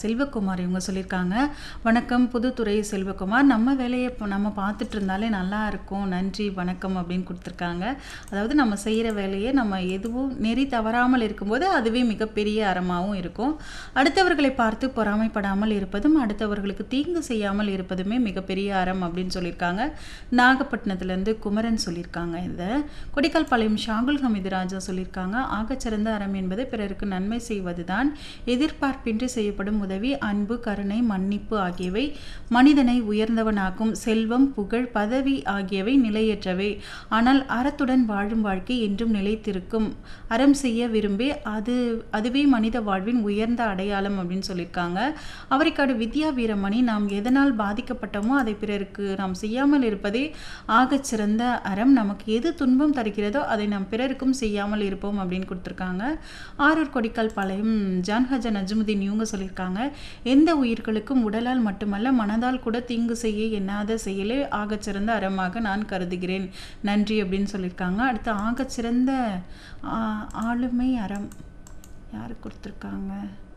செல்வகுமார் இவங்க சொல்லியிருக்காங்க வணக்கம் புதுத்துறை செல்வகுமார் நம்ம வேலையை இப்போ நம்ம பார்த்துட்டு இருந்தாலே நல்லா இருக்கும் நன்றி வணக்கம் அப்படின்னு கொடுத்துருக்காங்க அதாவது நம்ம செய்கிற வேலையை நம்ம எதுவும் நெறி தவறாமல் இருக்கும்போது அதுவே மிகப்பெரிய அறமாகவும் இருக்கும் அடுத்தவர்களை பார்த்து பொறாமைப்படாமல் இருப்பதும் அடுத்தவர்களுக்கு தீங்கு செய்யாமல் இருப்பதுமே மிகப்பெரிய அறம் அப்படின்னு சொல்லியிருக்காங்க நாகப்பட்டினத்துலேருந்து குமரன் சொல்லியிருக்காங்க இதை கொடிக்கால் பாளையம் ஷாகுல் ஹமீது ராஜா சொல்லியிருக்காங்க ஆகச்சிறந்த அறம் என்பது பிறருக்கு நன்மை செய்வதுதான் எதிர்பார்ப்பின்றி செய்யப்படும் உதவி அன்பு கருணை மன்னிப்பு ஆகியவை மனிதனை உயர்ந்தவனாக்கும் செல்வம் புகழ் பதவி ஆகியவை நிலையற்றவை ஆனால் அறத்துடன் வாழும் வாழ்க்கை என்றும் நிலைத்திருக்கும் அறம் செய்ய விரும்பி அது அதுவே மனித வாழ்வின் உயர்ந்த அடையாளம் அப்படின்னு சொல்லியிருக்காங்க அவரைக்காடு வித்யா வீரமணி நாம் எதனால் பாதிக்கப்பட்டோமோ அதை பிறருக்கு நாம் செய்யாமல் இருப்பதே ஆகச் சிறந்த அறம் நமக்கு எது துன்பம் தருகிறதோ அதை நாம் பிறருக்கும் செய்யாமல் இருப்போம் அப்படின்னு கொடுத்துருக்காங்க ஆரூர் கொடிக்கால் பாளையம் ஜான்ஹஜா நஜ்முதீன் இவங்க சொல்லியிருக்காங்க எந்த உயிர்களுக்கும் உடலால் மட்டுமல்ல மனதால் கூட தீங்கு செய்ய எண்ணாத செயலே ஆகச்சிறந்த அறமாக நான் கருதுகிறேன் நன்றி அப்படின்னு சொல்லியிருக்காங்க அடுத்து ஆகச்சிறந்த ஆ, ஆளுமை அறம் யார் கொடுத்துருக்காங்க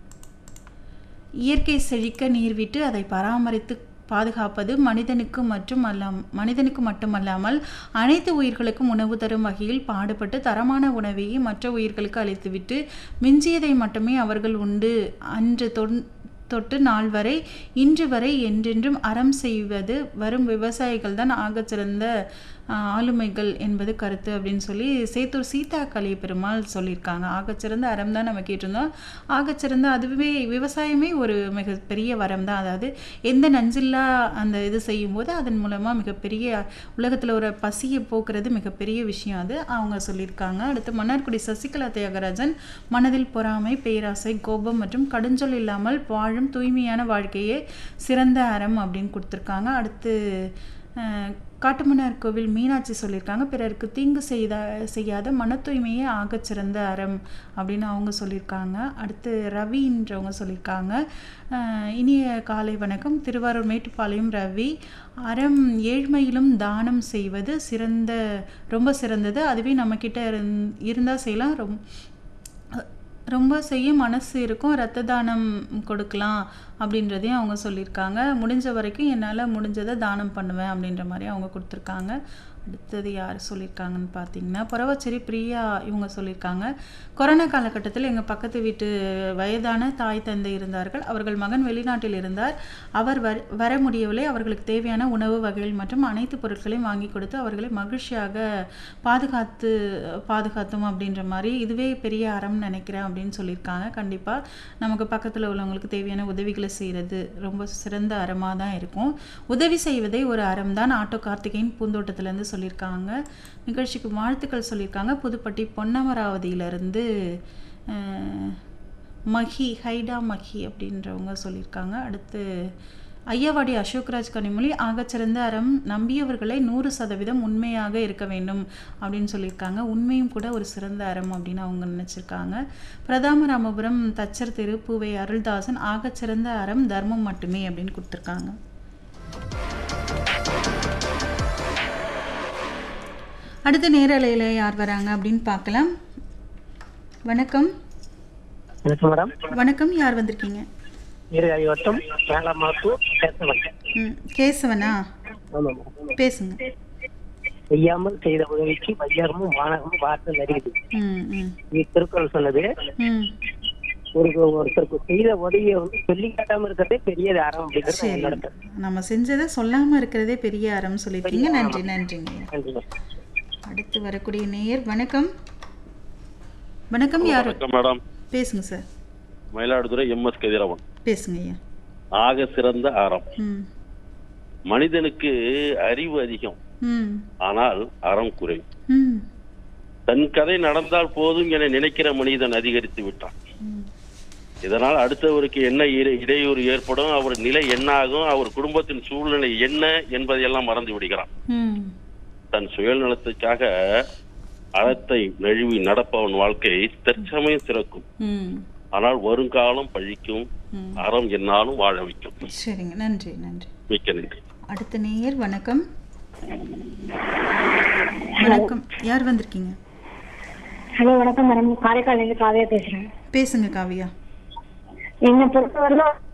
இயற்கை செழிக்க நீர் விட்டு அதை பராமரித்து பாதுகாப்பது மனிதனுக்கு மற்றும் அல்லாம் மனிதனுக்கு மட்டுமல்லாமல் அனைத்து உயிர்களுக்கும் உணவு தரும் வகையில் பாடுபட்டு தரமான உணவையே மற்ற உயிர்களுக்கு அளித்துவிட்டு மிஞ்சியதை மட்டுமே அவர்கள் உண்டு அன்று தொன் தொட்டு நாள் வரை இன்று வரை என்றென்றும் அறம் செய்வது வரும் விவசாயிகள் தான் ஆகச்சிறந்த ஆஹ், ஆளுமைகள் என்பது கருத்து அப்படின்னு சொல்லி சேத்தூர் சீதா கலி பெருமாள் சொல்லியிருக்காங்க ஆகச்சிறந்த அறம் தான் நம்ம கேட்டிருந்தோம் ஆகச்சிறந்த அதுவே விவசாயமே ஒரு மிக பெரிய வரம் தான் அதாவது எந்த நஞ்சில்லா அந்த இது செய்யும்போது அதன் மூலமாக மிகப்பெரிய உலகத்தில் ஒரு பசியை போக்குறது மிகப்பெரிய விஷயம் அது அவங்க சொல்லியிருக்காங்க அடுத்து மன்னார்குடி சசிகலா தியாகராஜன் மனதில் பொறாமை பேராசை கோபம் மற்றும் கடுஞ்சொல் இல்லாமல் வாழும் தூய்மையான வாழ்க்கையே சிறந்த அறம் அப்படின்னு கொடுத்துருக்காங்க அடுத்து அஹ், காட்டுமன்னார் கோவில் மீனாட்சி சொல்லியிருக்காங்க பிறருக்கு தீங்கு செய்த செய்யாத மன தூய்மையே ஆகச் சிறந்த அறம் அப்படின்னு அவங்க சொல்லியிருக்காங்க அடுத்து ரவின்றவங்க சொல்லியிருக்காங்க அஹ், இனிய காலை வணக்கம் திருவாரூர் மேட்டுப்பாளையம் ரவி அறம் ஏழ்மையிலும் தானம் செய்வது சிறந்த ரொம்ப சிறந்தது அதுவே நம்மக்கிட்ட இருந் இருந்தால் செய்யலாம் ரொம்ப ரொம்ப செய்ய மனசு இருக்கும் ரத்த தானம் கொடுக்கலாம் அப்படின்றதையும் அவங்க சொல்லியிருக்காங்க முடிஞ்ச வரைக்கும் என்னால் முடிஞ்சதை தானம் பண்ணுவேன் அப்படின்ற மாதிரி அவங்க கொடுத்துருக்காங்க அடுத்தது யார் சொல்லியிருக்காங்கன்னு பார்த்தீங்கன்னா புறவச்சேரி பிரியா இவங்க சொல்லியிருக்காங்க கொரோனா காலகட்டத்தில் எங்கள் பக்கத்து வீட்டு வயதான தாய் தந்தை இருந்தார்கள் அவர்கள் மகன் வெளிநாட்டில் இருந்தார் அவர் வர வர முடியவில்லை அவர்களுக்கு தேவையான உணவு வகைகள் மற்றும் அனைத்து பொருட்களையும் வாங்கி கொடுத்து அவர்களை மகிழ்ச்சியாக பாதுகாத்து பாதுகாத்தோம் அப்படின்ற மாதிரி இதுவே பெரிய அறம்னு நினைக்கிறேன் அப்படின்னு சொல்லியிருக்காங்க கண்டிப்பாக நமக்கு பக்கத்தில் உள்ளவங்களுக்கு தேவையான உதவிகளை செய்கிறது ரொம்ப சிறந்த அறமாக தான் இருக்கும் உதவி செய்வதே ஒரு அறம் தான் ஆட்டோ கார்த்திகேயன் பூந்தோட்டத்திலேருந்து சொல்லியிருக்காங்க நிகழ்ச்சிக்கு வாழ்த்துக்கள் சொல்லியிருக்காங்க புதுப்பட்டி பொன்னமராவதியிலேருந்து மஹி ஹைடா மஹி அப்படின்றவங்க சொல்லியிருக்காங்க அடுத்து ஐயாவாடி அசோக்ராஜ் கனிமொழி ஆகச்சிறந்த அறம் நம்பியவர்களை நூறு சதவீதம் உண்மையாக இருக்க வேண்டும் அப்படின்னு சொல்லியிருக்காங்க உண்மையும் கூட ஒரு சிறந்த அறம் அப்படின்னு அவங்க நினச்சிருக்காங்க பிரதாம ராமபுரம் தச்சர் திரு பூவை அருள்தாசன் ஆகச்சிறந்த அறம் தர்மம் மட்டுமே அப்படின்னு கொடுத்துருக்காங்க அடுத்த நேரலையில் யார் வராங்க அப்படின்னு பார்க்கலாம் வணக்கம் வணக்கம் மேடம் வணக்கம் யார் வந்திருக்கீங்க நீர்காழி வட்டம் மேலமாத்தூர் பேசவன் ம் கேசவனா ஆமாம் மேடம் பேசுங்க செய்யாமல் செய்த உதவிக்கு வையகமும் வானகமும் வார்த்தை அறியுது ம் ம் இது திருக்குறள் சொன்னது ம் ஒரு ஒருத்தருக்கு செய்த உதவியை வந்து சொல்லி காட்டாம இருக்கிறதே பெரிய அறம் அப்படிங்கிறது சரி என்னோட கருத்து. நம்ம செஞ்சதை சொல்லாமல் இருக்கிறதே பெரிய அறம் சொல்லியிருக்கீங்க நன்றி நன்றிங்க நன்றி மேடம். அடுத்து வரக்கூடிய நேயர் வணக்கம் வணக்கம் யார் வணக்கம் மேடம் பேசுங்க சார் மயிலாடுதுறை எம்எஸ் கதிரவன் பேசுங்க ஐயா ஆக சிறந்த அறம் ம் மனிதனுக்கு அறிவு அதிகம் ம் ஆனால் அறம் குறைவு ம் தன் கதை நடந்தால் போதும் என நினைக்கிற மனிதன் அதிகரித்து விட்டான் ம் இதனால் அடுத்தவருக்கு என்ன இட- இடையூறு ஏற்படும் அவர் நிலை என்ன ஆகும் அவர் குடும்பத்தின் சூழ்நிலை என்ன என்பதையெல்லாம் மறந்து விடுகிறான் ம் தன் சுயநலத்துக்காக அறத்தை நழுவி நடப்பவன் வாழ்க்கை தற்சமயம் சிறக்கும் ம் ஆனால் வருங்காலம் பழிக்கும் ம் அறம் என்னாலும் வாழ வைக்கும் சரிங்க நன்றி நன்றி மிக்க நன்றி அடுத்த நேயர் வணக்கம் வணக்கம் யார் வந்திருக்கீங்க ஹலோ வணக்கம் மேடம் காரைக்கால்லேருந்து காவியா பேசுறேன் பேசுங்க காவியா என்னை பொறுத்தவரையிலும்